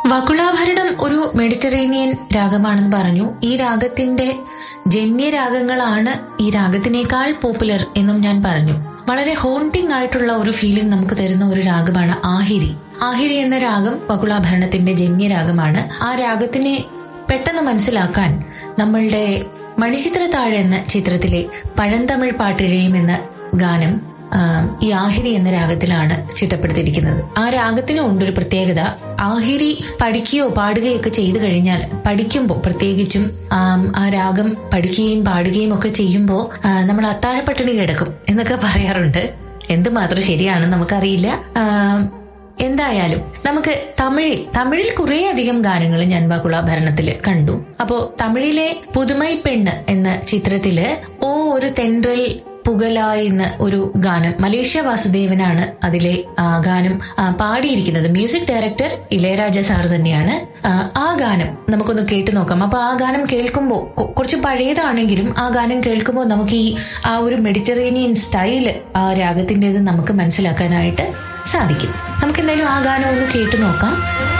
വകുളാഭരണം ഒരു മെഡിറ്ററേനിയൻ രാഗമാണെന്ന് പറഞ്ഞു ഈ രാഗത്തിന്റെ ജന്യരാഗങ്ങളാണ് ഈ രാഗത്തിനേക്കാൾ പോപ്പുലർ എന്നും ഞാൻ പറഞ്ഞു വളരെ ഹോണ്ടിങ് ആയിട്ടുള്ള ഒരു ഫീലിംഗ് നമുക്ക് തരുന്ന ഒരു രാഗമാണ് ആഹിരി ആഹിരി എന്ന രാഗം വകുളാഭരണത്തിന്റെ ജന്യരാഗമാണ് ആ രാഗത്തിനെ പെട്ടെന്ന് മനസ്സിലാക്കാൻ നമ്മളുടെ മണിച്ചിത്ര താഴെ എന്ന ചിത്രത്തിലെ പഴന്തമിഴ് പാട്ടിഴയും എന്ന ഗാനം ആ, ഈ ആഹിരി എന്ന രാഗത്തിലാണ് ചിട്ടപ്പെടുത്തിയിരിക്കുന്നത് ആ രാഗത്തിനും ഉണ്ടൊരു പ്രത്യേകത ആഹിരി പഠിക്കുകയോ പാടുകയോ ഒക്കെ ചെയ്തു കഴിഞ്ഞാൽ പഠിക്കുമ്പോൾ പ്രത്യേകിച്ചും ആം, ആ രാഗം പഠിക്കുകയും പാടുകയും ഒക്കെ ചെയ്യുമ്പോൾ ആ, നമ്മൾ അത്താഴപ്പട്ടിണി കിടക്കും എന്നൊക്കെ പറയാറുണ്ട് എന്തുമാത്രം ശരിയാണെന്ന് നമുക്കറിയില്ല ആ, എന്തായാലും നമുക്ക് തമിഴിൽ തമിഴിൽ കുറേ അധികം ഗാനങ്ങൾ ഞാൻ ബകുളാഭരണത്തിൽ കണ്ടു അപ്പോ തമിഴിലെ പുതുമൈ പെണ്ണ് എന്ന ചിത്രത്തില് ഓ ഒരു തെൻട്രൽ പുകലായി എന്ന ഒരു ഗാനം മലേഷ്യ വാസുദേവനാണ് അതിലെ ആ ഗാനം ആ, പാടിയിരിക്കുന്നത് മ്യൂസിക് ഡയറക്ടർ ഇളയരാജ സാർ തന്നെയാണ് ആ, ആ ഗാനം നമുക്കൊന്ന് കേട്ടു നോക്കാം അപ്പൊ ആ ഗാനം കേൾക്കുമ്പോൾ കുറച്ച് പഴയതാണെങ്കിലും ആ ഗാനം കേൾക്കുമ്പോൾ നമുക്ക് ഈ ആ ഒരു മെഡിറ്ററേനിയൻ സ്റ്റൈല് ആ രാഗത്തിൻ്റെത് നമുക്ക് മനസ്സിലാക്കാനായിട്ട് സാധിക്കും നമുക്ക് എന്തായാലും ആ ഗാനം ഒന്ന് കേട്ടു നോക്കാം